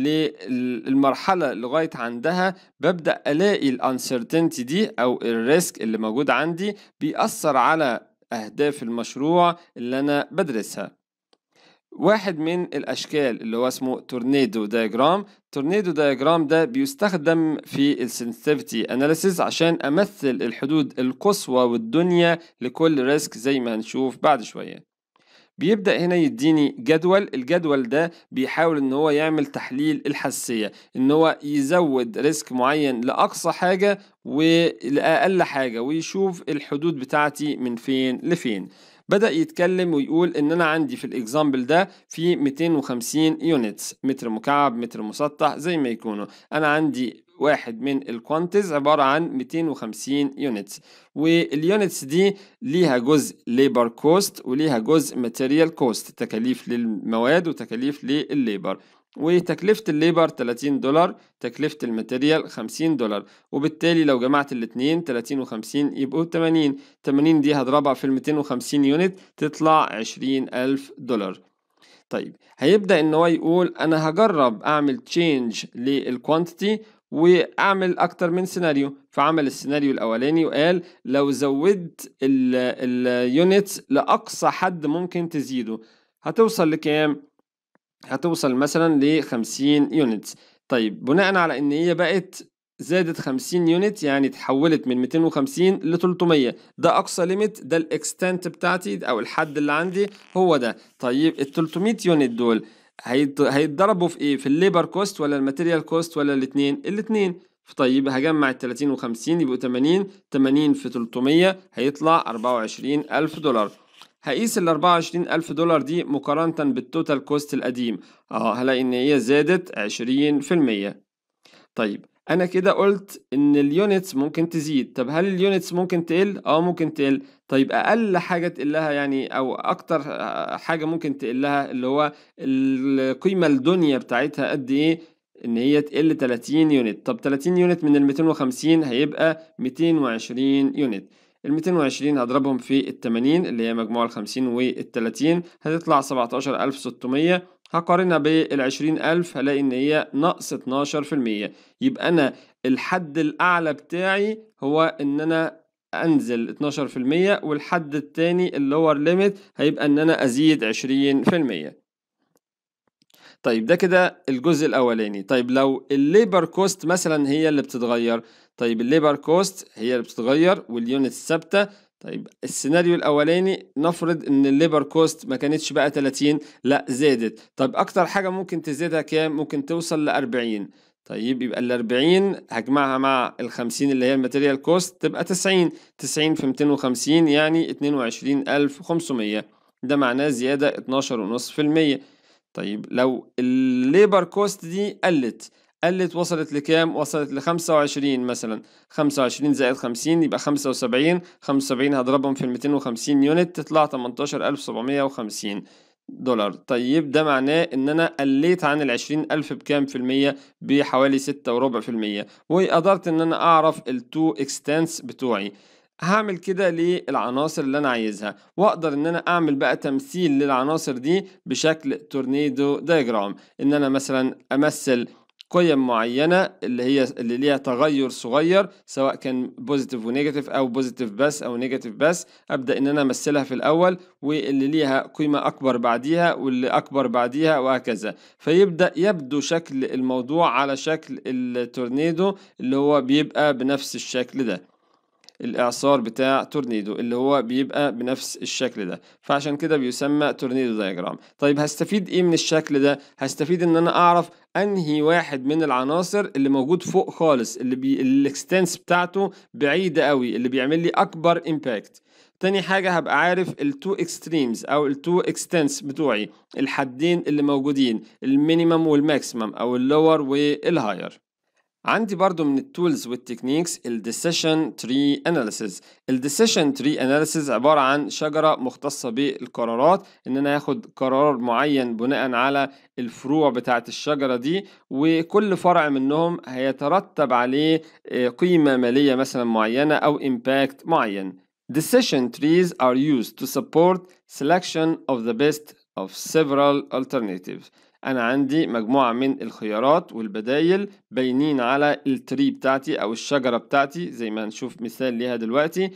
للمرحلة لغاية عندها ببدأ ألاقي الانسرتينتي دي أو الريسك اللي موجود عندي بيأثر على أهداف المشروع اللي أنا بدرسها واحد من الاشكال اللي هو اسمه تورنيدو دايجرام تورنيدو دايجرام ده بيستخدم في السنسيتيفيتي اناليسيز عشان امثل الحدود القصوى والدنيا لكل ريسك زي ما هنشوف بعد شويه بيبدأ هنا يديني جدول الجدول ده بيحاول ان هو يعمل تحليل الحساسية ان هو يزود ريسك معين لأقصى حاجة ولأقل حاجة ويشوف الحدود بتاعتي من فين لفين بدأ يتكلم ويقول إن أنا عندي في الإكزامبل ده في 250 يونتس متر مكعب متر مسطح زي ما يكونوا أنا عندي واحد من الكوانتيز عبارة عن 250 يونتس واليونتس دي ليها جزء ليبر كوست وليها جزء ماتيريال كوست تكاليف للمواد وتكاليف للليبر وتكلفة الليبر 30 دولار تكلفة الماتيريال 50 دولار وبالتالي لو جمعت الاتنين 30 و50 يبقوا 80 80 دي هضربها في ال 250 يونت تطلع 20 ألف دولار طيب هيبدأ ان هو يقول انا هجرب اعمل تشينج للكوانتيتي واعمل اكتر من سيناريو فعمل السيناريو الاولاني وقال لو زودت اليونتس لاقصى حد ممكن تزيده هتوصل لكام هتوصل مثلا ل 50 يونتس طيب بناء على ان هي بقت زادت 50 يونت يعني اتحولت من 250 ل 300 ده اقصى ليميت ده الاكستنت بتاعتي او الحد اللي عندي هو ده طيب ال 300 يونت دول هيتضربوا في ايه في الليبر كوست ولا الماتيريال كوست ولا الاثنين الاثنين طيب هجمع ال 30 و 50 يبقوا 80 80 في 300 هيطلع 24 ألف دولار هقيس ال 24 ألف دولار دي مقارنة بالتوتال كوست القديم اه هلاقي إن هي زادت 20% طيب أنا كده قلت إن اليونتس ممكن تزيد طب هل اليونتس ممكن تقل؟ اه ممكن تقل طيب أقل حاجة تقلها يعني أو أكتر حاجة ممكن تقلها اللي هو القيمة الدنيا بتاعتها قد إيه؟ ان هي تقل 30 يونت طب 30 يونت من ال 250 هيبقى 220 يونت ال 220 هضربهم في ال 80 اللي هي مجموع ال 50 وال 30 هتطلع 17600 هقارنها بال 20000 هلاقي ان هي نقص 12% يبقى انا الحد الاعلى بتاعي هو ان انا انزل 12% والحد التاني اللور ليميت هيبقى ان انا ازيد 20% طيب ده كده الجزء الاولاني طيب لو الليبر كوست مثلا هي اللي بتتغير طيب الليبر كوست هي اللي بتتغير واليونت ثابته طيب السيناريو الاولاني نفرض ان الليبر كوست ما كانتش بقى 30 لا زادت طيب اكتر حاجه ممكن تزيدها كام ممكن توصل ل 40 طيب يبقى ال 40 هجمعها مع ال 50 اللي هي الماتيريال كوست تبقى 90 90 في 250 يعني 22500 ده معناه زياده 12.5% طيب لو الليبر كوست دي قلت قلت وصلت لكام؟ وصلت ل 25 مثلا 25 زائد 50 يبقى 75 75 هضربهم في ال 250 يونت تطلع 18750 دولار طيب ده معناه ان انا قليت عن ال 20000 بكام في المية بحوالي ستة وربع في المية وقدرت ان انا اعرف التو اكستنس بتوعي هعمل كده للعناصر اللي انا عايزها واقدر ان انا اعمل بقى تمثيل للعناصر دي بشكل تورنيدو دايجرام ان انا مثلا امثل قيم معينة اللي هي اللي ليها تغير صغير سواء كان بوزيتيف ونيجاتيف او بوزيتيف بس او نيجاتيف بس ابدا ان انا امثلها في الاول واللي ليها قيمة اكبر بعديها واللي اكبر بعديها وهكذا فيبدا يبدو شكل الموضوع على شكل التورنيدو اللي هو بيبقى بنفس الشكل ده الإعصار بتاع تورنيدو اللي هو بيبقى بنفس الشكل ده فعشان كده بيسمى تورنيدو دايجرام طيب هستفيد ايه من الشكل ده هستفيد ان انا اعرف انهي واحد من العناصر اللي موجود فوق خالص اللي بي... الاكستنس بتاعته بعيدة قوي اللي بيعمل لي اكبر امباكت تاني حاجة هبقى عارف التو اكستريمز او التو اكستنس بتوعي الحدين اللي موجودين المينيمم والماكسيمم او اللور والهاير عندي برضو من التولز والتكنيكس ال Decision Tree Analysis ال Decision Tree Analysis عبارة عن شجرة مختصة بالقرارات إن أنا هاخد قرار معين بناء على الفروع بتاعة الشجرة دي وكل فرع منهم هيترتب عليه قيمة مالية مثلا معينة أو impact معين Decision trees are used to support selection of the best of several alternatives انا عندي مجموعة من الخيارات والبدايل باينين على التري بتاعتي او الشجرة بتاعتي زي ما هنشوف مثال ليها دلوقتي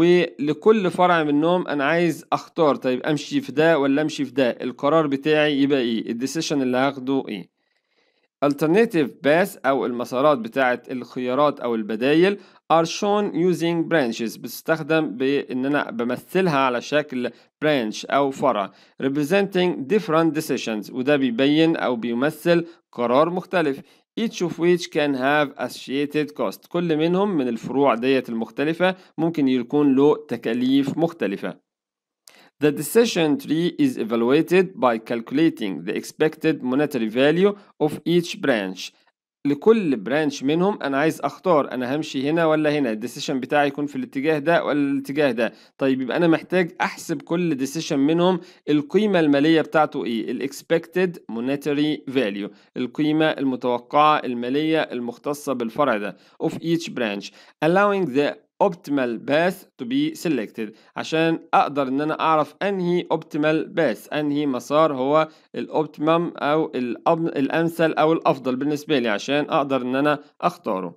ولكل فرع منهم انا عايز اختار طيب امشي في ده ولا امشي في ده القرار بتاعي يبقى ايه الديسيشن اللي هاخده ايه alternative path أو المسارات بتاعة الخيارات أو البدايل are shown using branches بتستخدم بإن أنا بمثلها على شكل branch أو فرع representing different decisions وده بيبين أو بيمثل قرار مختلف each of which can have associated cost كل منهم من الفروع ديت المختلفة ممكن يكون له تكاليف مختلفة The decision tree is evaluated by calculating the expected monetary value of each branch. لكل برانش منهم انا عايز اختار انا همشي هنا ولا هنا الديسيشن بتاعي يكون في الاتجاه ده ولا الاتجاه ده طيب يبقى انا محتاج احسب كل ديسيشن منهم القيمه الماليه بتاعته ايه الاكسبكتد monetary value القيمه المتوقعه الماليه المختصه بالفرع ده of each branch allowing the optimal path to be selected عشان اقدر ان انا اعرف انهي optimal path انهي مسار هو الاوبتيمم او الامثل او الافضل بالنسبه لي عشان اقدر ان انا اختاره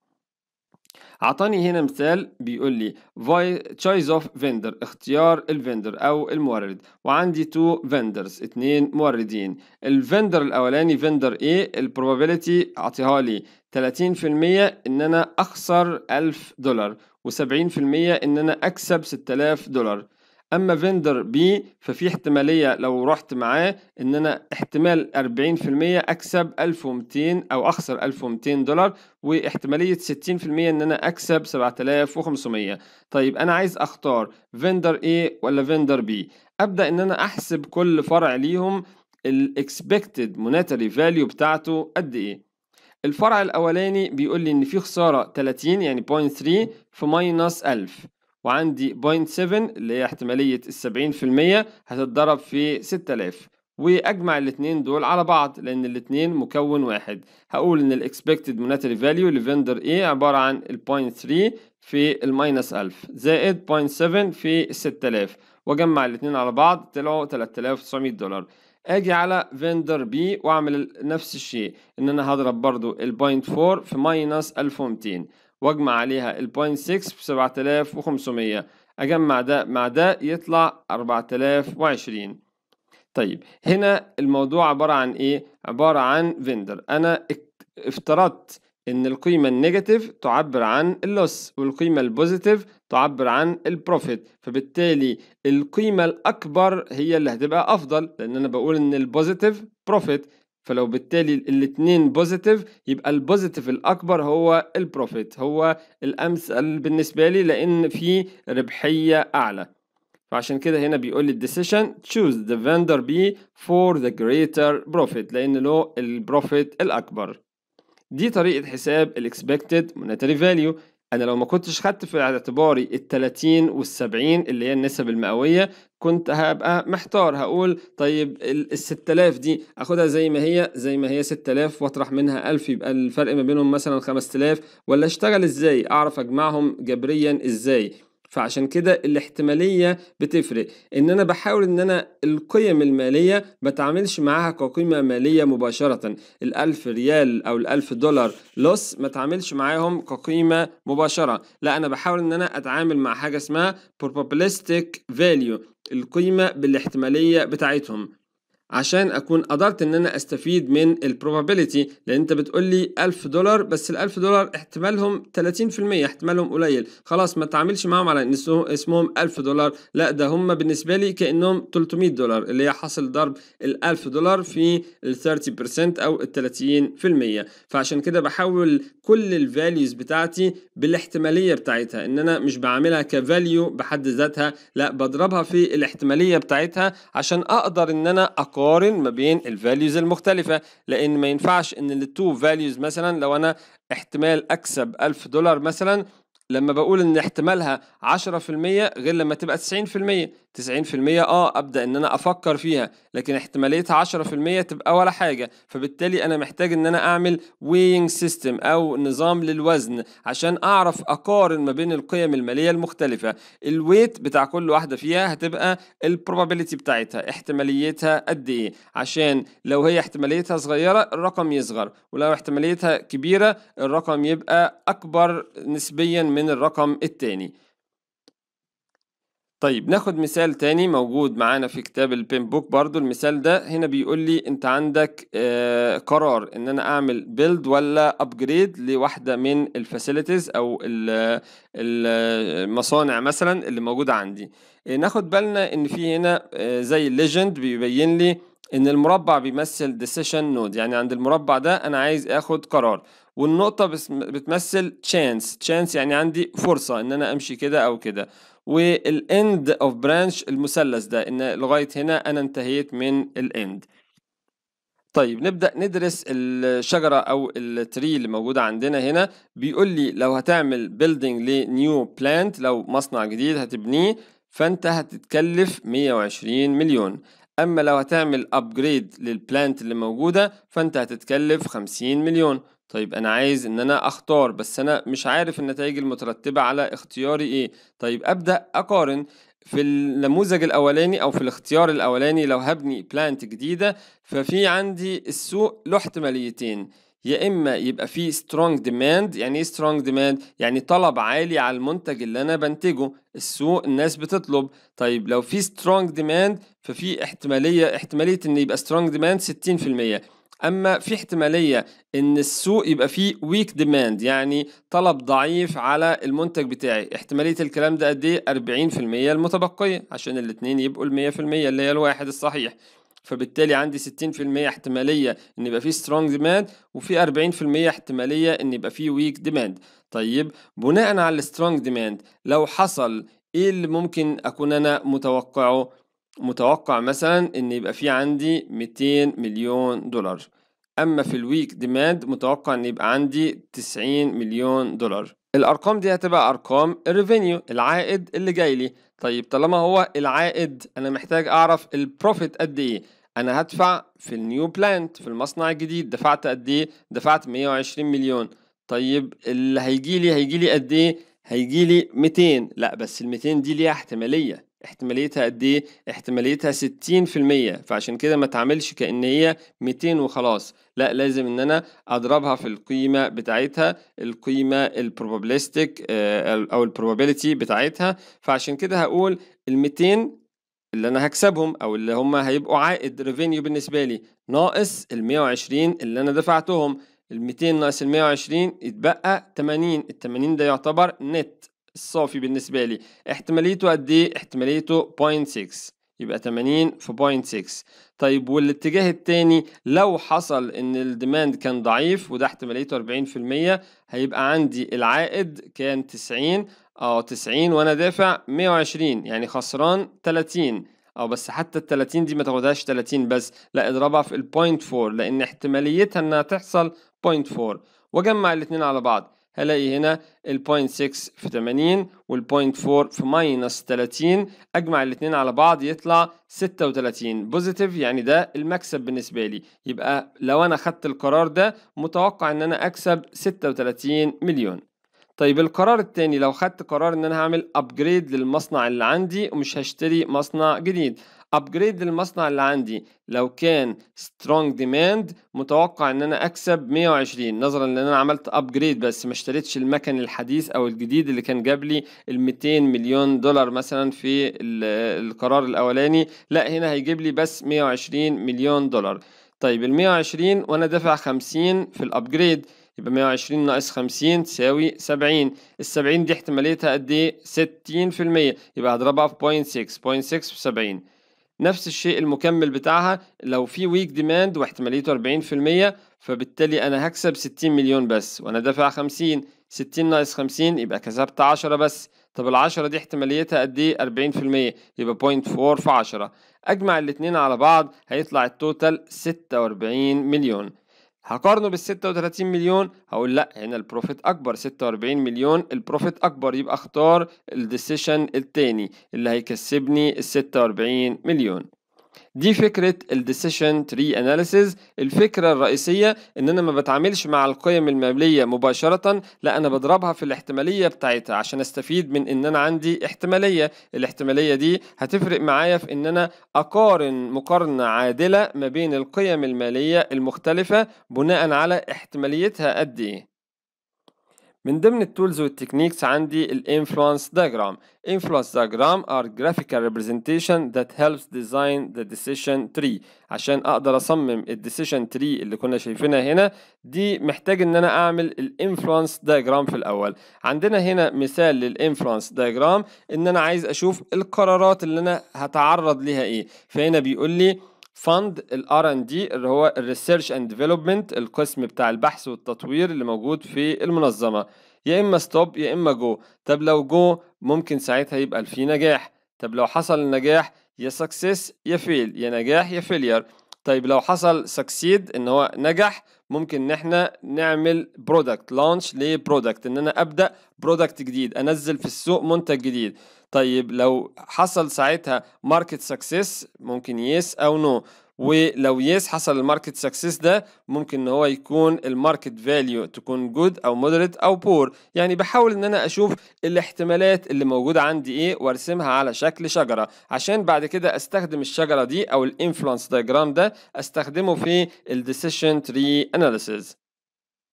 عطاني هنا مثال بيقول لي choice of vendor اختيار الفندر او المورد وعندي two vendors اتنين موردين الفندر الاولاني فندر A البروبابيلتي اعطيها لي 30% ان انا اخسر 1000 دولار و70% ان انا اكسب 6000 دولار اما فيندر بي ففي احتماليه لو رحت معاه ان انا احتمال 40% اكسب 1200 او اخسر 1200 دولار واحتماليه 60% ان انا اكسب 7500 طيب انا عايز اختار فيندر A ولا فيندر B ابدا ان انا احسب كل فرع ليهم الاكسبكتد مونيتري فاليو بتاعته قد ايه الفرع الاولاني بيقول لي ان في خساره 30 يعني 0.3 في ماينس 1000 وعندي 0.7 اللي هي احتماليه السبعين في المية هتتضرب في 6000 واجمع الاتنين دول على بعض لان الاتنين مكون واحد هقول ان الاكسبكتد مونيتري فاليو لفندر A عباره عن ال 0.3 في الماينس 1000 زائد 0.7 في 6000 واجمع الاتنين على بعض طلعوا 3900 دولار اجي على فيندر بي واعمل نفس الشيء ان انا هضرب برضو ال 0.4 في ماينس 1200 واجمع عليها ال 0.6 في 7500 اجمع ده مع ده يطلع 4020 طيب هنا الموضوع عبارة عن ايه عبارة عن فيندر انا افترضت ان القيمة النيجاتيف تعبر عن اللوس والقيمة البوزيتيف تعبر عن البروفيت فبالتالي القيمة الأكبر هي اللي هتبقى أفضل لأن أنا بقول إن البوزيتيف بروفيت فلو بالتالي الاتنين بوزيتيف يبقى البوزيتيف الأكبر هو البروفيت هو الأمثل بالنسبة لي لأن في ربحية أعلى فعشان كده هنا بيقول لي decision choose the vendor B for the greater profit لأن له البروفيت الأكبر دي طريقة حساب ال expected monetary value أنا لو ما كنتش خدت في اعتباري ال 30 وال 70 اللي هي النسب المئوية كنت هبقى محتار هقول طيب ال 6000 دي اخدها زي ما هي زي ما هي 6000 واطرح منها 1000 يبقى الفرق ما بينهم مثلا 5000 ولا اشتغل ازاي اعرف اجمعهم جبريا ازاي فعشان كده الاحتمالية بتفرق ان انا بحاول ان انا القيم المالية بتعاملش معاها كقيمة مالية مباشرة الالف ريال او الالف دولار لوس ما تعاملش معاهم كقيمة مباشرة لا انا بحاول ان انا اتعامل مع حاجة اسمها probabilistic value القيمة بالاحتمالية بتاعتهم عشان اكون قدرت ان انا استفيد من البروبابيلتي لان انت بتقول لي 1000 دولار بس ال 1000 دولار احتمالهم 30% احتمالهم قليل خلاص ما تعاملش معاهم على ان اسمهم 1000 دولار لا ده هم بالنسبه لي كانهم 300 دولار اللي هي حاصل ضرب ال 1000 دولار في ال 30% او ال 30% فعشان كده بحول كل الفاليوز بتاعتي بالاحتماليه بتاعتها ان انا مش بعملها كفاليو بحد ذاتها لا بضربها في الاحتماليه بتاعتها عشان اقدر ان انا أقوم اقارن ما بين الفاليوز المختلفة لان ما ينفعش ان التو فاليوز مثلا لو انا احتمال اكسب ألف دولار مثلا لما بقول ان احتمالها 10% غير لما تبقى 90% 90% اه ابدا ان انا افكر فيها لكن احتماليتها 10% تبقى ولا حاجه فبالتالي انا محتاج ان انا اعمل وينج سيستم او نظام للوزن عشان اعرف اقارن ما بين القيم الماليه المختلفه الويت بتاع كل واحده فيها هتبقى البروبابيلتي بتاعتها احتماليتها قد ايه عشان لو هي احتماليتها صغيره الرقم يصغر ولو احتماليتها كبيره الرقم يبقى اكبر نسبيا من الرقم التاني طيب ناخد مثال تاني موجود معانا في كتاب البين بوك برضو المثال ده هنا بيقول لي انت عندك آه قرار ان انا اعمل بيلد ولا ابجريد لواحدة من الفاسيلتيز او المصانع مثلا اللي موجودة عندي آه ناخد بالنا ان في هنا آه زي الليجند بيبين لي ان المربع بيمثل decision node يعني عند المربع ده انا عايز اخد قرار والنقطة بتمثل chance chance يعني عندي فرصة ان انا امشي كده او كده والاند اوف برانش المثلث ده ان لغايه هنا انا انتهيت من الاند طيب نبدا ندرس الشجره او التري اللي موجوده عندنا هنا بيقول لي لو هتعمل بيلدينج لنيو بلانت لو مصنع جديد هتبنيه فانت هتتكلف 120 مليون اما لو هتعمل ابجريد للبلانت اللي موجوده فانت هتتكلف 50 مليون طيب انا عايز ان انا اختار بس انا مش عارف النتائج المترتبة على اختياري ايه طيب ابدأ اقارن في النموذج الاولاني او في الاختيار الاولاني لو هبني بلانت جديدة ففي عندي السوق له احتماليتين يا اما يبقى في سترونج ديماند يعني ايه سترونج ديماند يعني طلب عالي على المنتج اللي انا بنتجه السوق الناس بتطلب طيب لو في سترونج ديماند ففي احتماليه احتماليه ان يبقى سترونج ديماند 60% اما في احتماليه ان السوق يبقى فيه ويك ديماند يعني طلب ضعيف على المنتج بتاعي احتماليه الكلام ده قد ايه 40% المتبقيه عشان الاثنين يبقوا ال 100% اللي هي الواحد الصحيح فبالتالي عندي 60% احتمالية إن يبقى فيه سترونج ديماند وفي 40% احتمالية إن يبقى فيه ويك ديماند طيب بناء على السترونج ديماند لو حصل إيه اللي ممكن أكون أنا متوقعه متوقع مثلا إن يبقى في عندي 200 مليون دولار أما في الويك ديماند متوقع إن يبقى عندي 90 مليون دولار الأرقام دي هتبقى أرقام الريفينيو العائد اللي جاي لي طيب طالما هو العائد أنا محتاج أعرف البروفيت قد إيه أنا هدفع في النيو بلانت في المصنع الجديد دفعت قد إيه دفعت 120 مليون طيب اللي هيجي لي هيجي لي قد إيه هيجي لي 200 لا بس ال 200 دي ليها احتمالية احتماليتها قد ايه احتماليتها 60% فعشان كده ما تعملش كأن هي 200 وخلاص لا لازم ان انا اضربها في القيمة بتاعتها القيمة البروبابيلستيك او البروبابيلتي بتاعتها فعشان كده هقول ال 200 اللي انا هكسبهم او اللي هم هيبقوا عائد ريفينيو بالنسبة لي ناقص ال 120 اللي انا دفعتهم ال 200 ناقص ال 120 يتبقى 80 ال 80 ده يعتبر نت الصافي بالنسبة لي احتماليته قد ايه احتماليته 0.6 يبقى 80 في 0.6 طيب والاتجاه التاني لو حصل ان الديماند كان ضعيف وده احتماليته 40% هيبقى عندي العائد كان 90 اه 90 وانا دافع 120 يعني خسران 30 او بس حتى ال 30 دي ما تاخدهاش 30 بس لا اضربها في ال 0.4 لان احتماليتها انها تحصل 0.4 واجمع الاتنين على بعض هلاقي هنا ال 0.6 في 80 وال 0.4 في ماينس 30 اجمع الاتنين على بعض يطلع 36 بوزيتيف يعني ده المكسب بالنسبه لي يبقى لو انا خدت القرار ده متوقع ان انا اكسب 36 مليون طيب القرار التاني لو خدت قرار ان انا هعمل ابجريد للمصنع اللي عندي ومش هشتري مصنع جديد ابجريد للمصنع اللي عندي لو كان سترونج ديماند متوقع ان انا اكسب 120 نظرا ان انا عملت ابجريد بس ما اشتريتش المكن الحديث او الجديد اللي كان جاب لي ال 200 مليون دولار مثلا في القرار الاولاني لا هنا هيجيب لي بس 120 مليون دولار طيب ال 120 وانا دافع 50 في الابجريد يبقى 120 ناقص 50 تساوي 70 ال 70 دي احتماليتها قد ايه 60% يبقى هضربها في 0.6 0.6 في 70 نفس الشيء المكمل بتاعها لو في ويك ديماند واحتماليته 40% فبالتالي انا هكسب 60 مليون بس وانا دافع 50 60 ناقص 50 يبقى كسبت 10 بس طب ال 10 دي احتماليتها قد ايه 40% يبقى 0.4 في 10 اجمع الاتنين على بعض هيطلع التوتال 46 مليون هقارنه بال 36 مليون هقول لا هنا البروفيت اكبر 46 مليون البروفيت اكبر يبقى اختار الديسيشن التاني اللي هيكسبني ال 46 مليون دي فكرة الديسيشن تري اناليسيز الفكرة الرئيسية ان انا ما بتعاملش مع القيم المالية مباشرة لا انا بضربها في الاحتمالية بتاعتها عشان استفيد من ان انا عندي احتمالية الاحتمالية دي هتفرق معايا في ان انا اقارن مقارنة عادلة ما بين القيم المالية المختلفة بناء على احتماليتها قد ايه من ضمن التولز والتكنيكس عندي الانفلونس diagram influence diagram are graphical representation that helps design the decision tree عشان اقدر اصمم الديسيشن تري اللي كنا شايفينها هنا دي محتاج ان انا اعمل الانفلونس diagram في الاول عندنا هنا مثال للانفلونس diagram ان انا عايز اشوف القرارات اللي انا هتعرض ليها ايه فهنا بيقول لي فند الار ان دي اللي هو الريسيرش اند ديفلوبمنت القسم بتاع البحث والتطوير اللي موجود في المنظمه يا اما ستوب يا اما جو طب لو جو ممكن ساعتها يبقى في نجاح طب لو حصل النجاح يا سكسس يا فيل يا نجاح يا فيلير طيب لو حصل سكسيد ان هو نجح ممكن ان احنا نعمل برودكت لانش لبرودكت ان انا ابدا برودكت جديد انزل في السوق منتج جديد طيب لو حصل ساعتها ماركت سكسس ممكن يس او نو ولو يس حصل الماركت سكسس ده ممكن ان هو يكون الماركت فاليو تكون جود او مودريت او بور يعني بحاول ان انا اشوف الاحتمالات اللي موجوده عندي ايه وارسمها على شكل شجره عشان بعد كده استخدم الشجره دي او الانفلونس دايجرام ده استخدمه في الديسيشن تري اناليسيز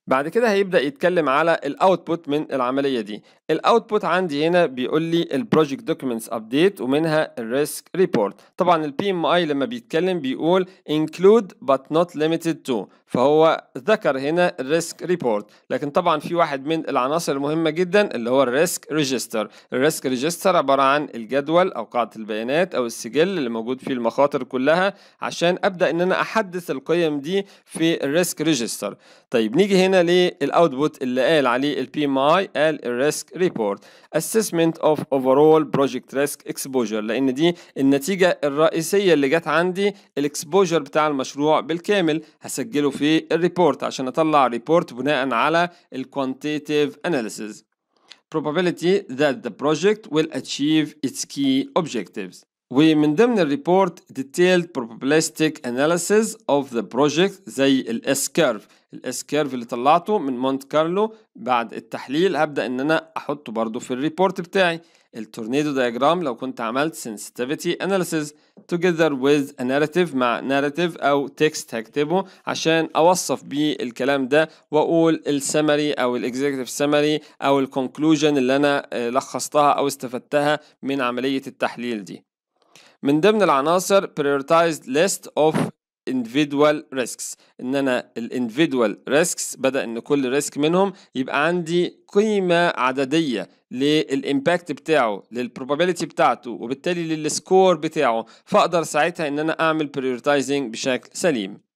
بعد كده هيبدأ يتكلم على الاوتبوت من العملية دي الاوتبوت عندي هنا بيقول لي البروجكت دوكيومنتس ابديت ومنها الريسك ريبورت طبعا البي ام اي لما بيتكلم بيقول include but not limited to فهو ذكر هنا الريسك ريبورت لكن طبعا في واحد من العناصر المهمة جدا اللي هو الريسك ريجستر الريسك ريجستر عبارة عن الجدول او قاعدة البيانات او السجل اللي موجود فيه المخاطر كلها عشان ابدأ ان انا احدث القيم دي في الريسك ريجستر طيب نيجي هنا للاوتبوت اللي قال عليه البي ام اي قال الريسك ريبورت assessment of overall project risk exposure لان دي النتيجة الرئيسية اللي جت عندي الاكسبوجر بتاع المشروع بالكامل هسجله في الريبورت عشان اطلع ريبورت بناء على الكوانتيتيف analysis probability that the project will achieve its key objectives ومن ضمن الريبورت detailed probabilistic analysis of the project زي الاس كيرف الاس كيرف اللي طلعته من مونت كارلو بعد التحليل هبدا ان انا احطه برضو في الريبورت بتاعي التورنيدو دياجرام لو كنت عملت sensitivity analysis together with a narrative مع narrative او text هكتبه عشان اوصف بيه الكلام ده واقول السمري او الاكزيكتيف سمري او الكونكلوجن اللي انا لخصتها او استفدتها من عمليه التحليل دي من ضمن العناصر prioritized list of individual risks ان انا ال individual risks بدا ان كل ريسك منهم يبقى عندي قيمه عدديه للامباكت بتاعه للبروبابيلتي بتاعته وبالتالي للسكور بتاعه فاقدر ساعتها ان انا اعمل prioritizing بشكل سليم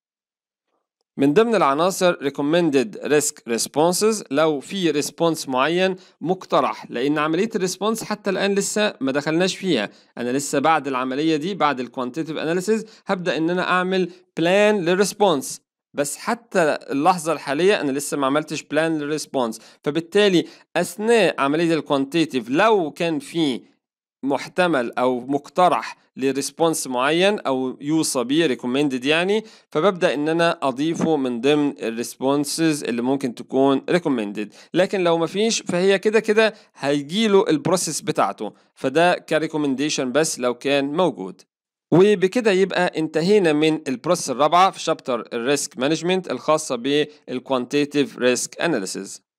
من ضمن العناصر recommended risk responses لو في ريسبونس معين مقترح لان عمليه الريسبونس حتى الان لسه ما دخلناش فيها انا لسه بعد العمليه دي بعد الكوانتيتيف اناليسيز هبدا ان انا اعمل بلان للريسبونس بس حتى اللحظة الحالية أنا لسه ما عملتش بلان للريسبونس فبالتالي أثناء عملية الكوانتيتيف لو كان في محتمل او مقترح لريسبونس معين او يوصى بيه ريكومندد يعني فببدا ان انا اضيفه من ضمن الريسبونسز اللي ممكن تكون ريكومندد لكن لو مفيش فهي كده كده هيجيله البروسيس بتاعته فده كريكومنديشن بس لو كان موجود وبكده يبقى انتهينا من البروسيس الرابعه في شابتر الريسك مانجمنت الخاصه بالكوانتيتيف ريسك اناليسيز